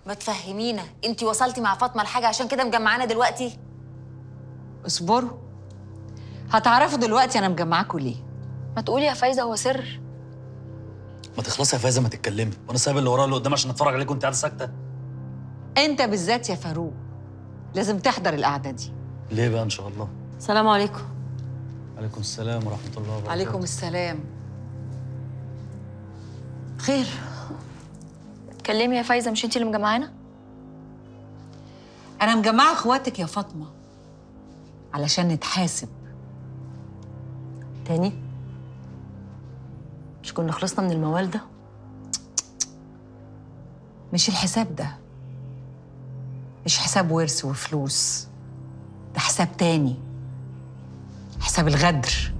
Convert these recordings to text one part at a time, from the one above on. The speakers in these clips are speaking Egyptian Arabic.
ما تفهمينا انت وصلتي مع فاطمه لحاجه عشان كده مجمعانا دلوقتي اصبروا هتعرفوا دلوقتي انا مجمعاكوا ليه ما تقولي يا فايزه هو سر ما تخلصي يا فايزه ما تتكلمي وانا سايب اللي ورايا اللي قدام عشان اتفرج عليك وانت قاعده ساكته انت بالذات يا فاروق لازم تحضر القعده دي ليه بقى ان شاء الله السلام عليكم عليكم السلام ورحمه الله وبركاته عليكم السلام خير اتكلمي يا فايزه مش انت اللي مجمعانا انا مجمعه اخواتك يا فاطمه علشان نتحاسب تاني مش كنا خلصنا من الموال ده مش الحساب ده مش حساب ورث وفلوس ده حساب تاني حساب الغدر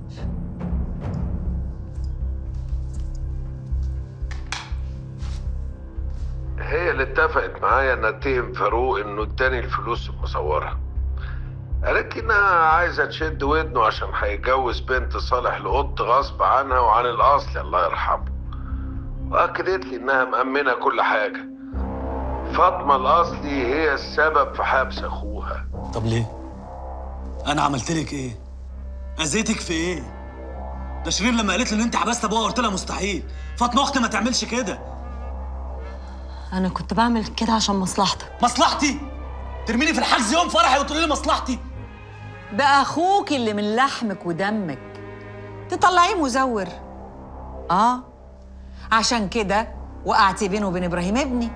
هي اللي اتفقت معايا ان اتهم فاروق انه اداني الفلوس المصوره قالت لي انها عايزه تشد ودنه عشان هيتجوز بنت صالح لقط غصب عنها وعن الاصل الله يرحمه واكدت لي انها مأمنه كل حاجه فاطمه الاصلي هي السبب في حبس اخوها طب ليه انا عملت لك ايه اذيتك في ايه ده شيرين لما قالت لي ان انت حبست ابوها قلت لها مستحيل فاطمه اختي ما تعملش كده انا كنت بعمل كده عشان مصلحتك مصلحتي ترميني في الحجز يوم فرحي وتقولي لي مصلحتي ده اخوك اللي من لحمك ودمك تطلعيه مزور اه عشان كده وقعتي بينه وبين ابراهيم ابني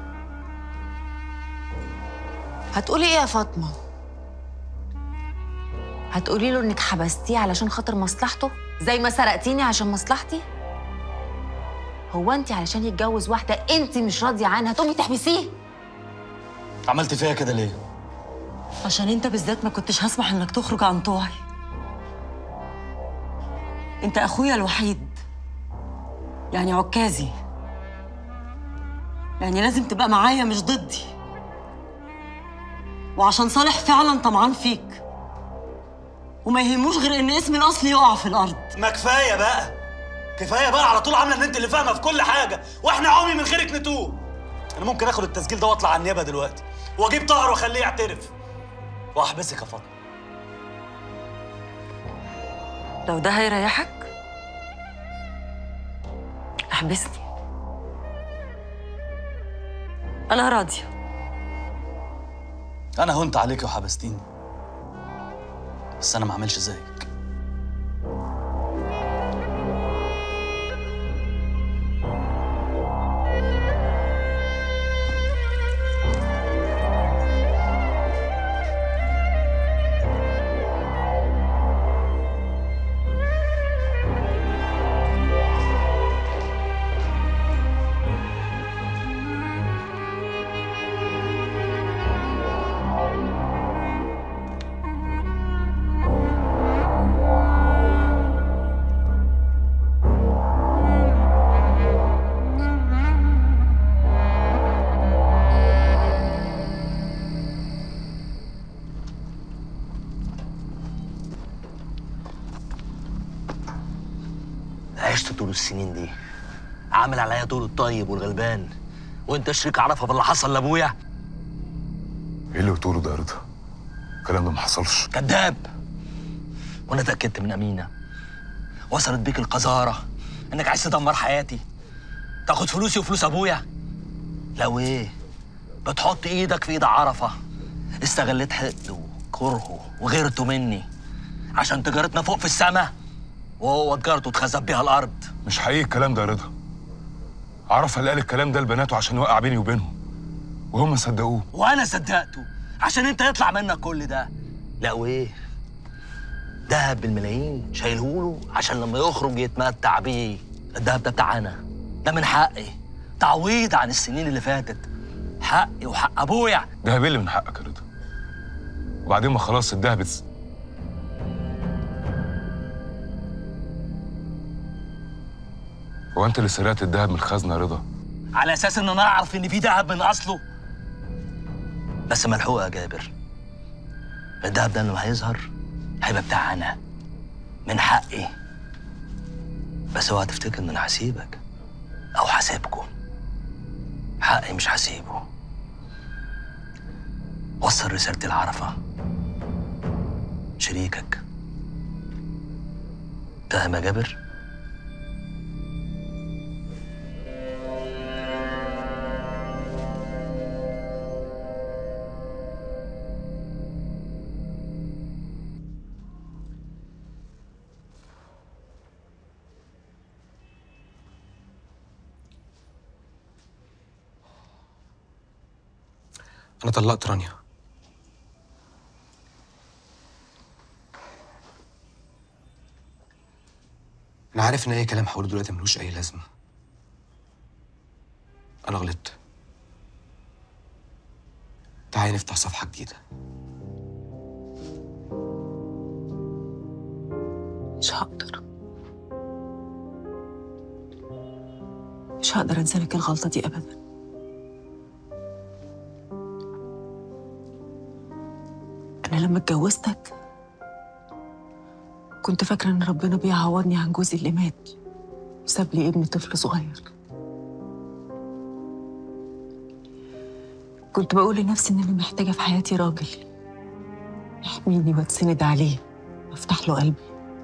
هتقولي ايه يا فاطمه هتقولي له انك حبستيه علشان خاطر مصلحته زي ما سرقتيني عشان مصلحتي هو انت علشان يتجوز واحده انت مش راضيه عنها تقومي تحبسيه عملت فيها كده ليه عشان انت بالذات ما كنتش هسمح انك تخرج عن طوعي انت اخويا الوحيد يعني عكازي يعني لازم تبقى معايا مش ضدي وعشان صالح فعلا طمعان فيك وما يهموش غير ان اسمي الاصلي يقع في الارض ما كفايه بقى كفايه بقى على طول عامله ان انت اللي فاهمه في كل حاجه واحنا عمي من غيرك نتوه انا ممكن اخد التسجيل ده واطلع على النيابه دلوقتي واجيب طاهر واخليه يعترف واحبسك يا فاطمه لو ده هيريحك احبسني انا راضيه انا هونت عليك وحبستيني بس انا ما اعملش زيك عشت طول السنين دي عامل عليا دور الطيب والغلبان وانت شريك اعرفها باللي حصل لابويا ايه اللي بتقوله ده يا رضا؟ الكلام ده ما حصلش كذاب وانا اتاكدت من امينه وصلت بيك القذاره انك عايز تدمر حياتي تاخد فلوسي وفلوس ابويا لو ايه بتحط ايدك في ايد عرفه استغلت حقده وكرهه وغيرته مني عشان تجارتنا فوق في السما وهو تجارته اتخزب بيها الارض مش حقيقي الكلام ده يا رضا عرف اللي قال الكلام ده لبناته عشان يوقع بيني وبينهم وهم صدقوه وانا صدقته عشان انت يطلع منك كل ده لا وايه دهب بالملايين شايلهوله عشان لما يخرج يتمتع بيه الدهب ده بتاعنا ده من حقي تعويض عن السنين اللي فاتت حقي وحق ابويا ده اللي من حقك يا رضا وبعدين ما خلاص الدهب اتس- هو انت اللي سرقت الدهب من الخزنه يا رضا على اساس ان انا اعرف ان في دهب من اصله بس ملحوقه يا جابر الدهب ده لما هيظهر هيبقى بتاعنا من حقي بس اوعى تفتكر ان انا هسيبك او هسيبكم حقي مش هسيبه وصل رسالتي لعرفة شريكك فاهم يا جابر؟ أنا طلقت رانيا أنا عارف إن أي كلام هقوله دلوقتي ملوش أي لازمة أنا غلطت تعالي نفتح صفحة جديدة مش هقدر مش هقدر انسى لك الغلطة دي أبدا أنا لما اتجوزتك كنت فاكرة إن ربنا بيعوضني عن جوزي اللي مات وساب لي ابن طفل صغير كنت بقول لنفسي إن أنا محتاجة في حياتي راجل يحميني واتسند عليه وافتح له قلبي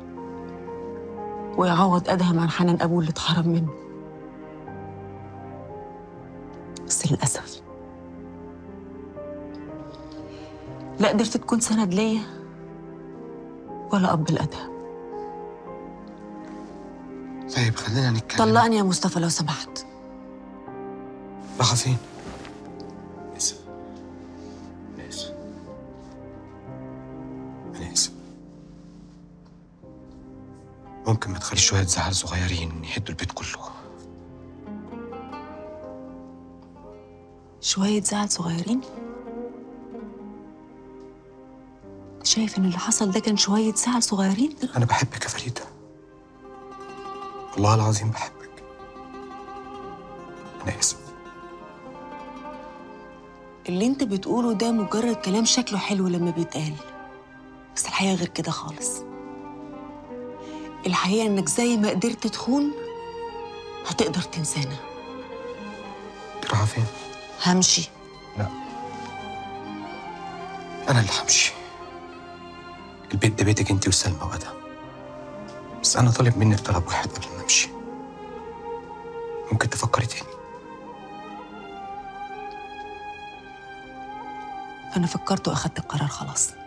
ويعوض أدهم عن حنان أبوه اللي اتحرم منه بس للأسف لا قدرت تكون سند ليا ولا أب لأدهم طيب خلينا نتكلم طلقني يا مصطفى لو سمحت راحة فين؟ آسف أنا آسف أنا آسف ممكن ما تخليش شوية زعل صغيرين يهدوا البيت كله شوية زعل صغيرين شايف إن اللي حصل ده كان شوية زعل صغيرين أنا بحبك يا فريدة والله العظيم بحبك أنا آسف اللي انت بتقوله ده مجرد كلام شكله حلو لما بيتقال بس الحقيقة غير كده خالص الحقيقة انك زي ما قدرت تخون هتقدر تنسانا رايحة فين؟ همشي أنا اللي همشي البيت ده بيتك أنت وسلمى وأدهم بس أنا طالب منك طلب واحد قبل ما أمشي ممكن تفكري تاني أنا فكرت وأخدت القرار خلاص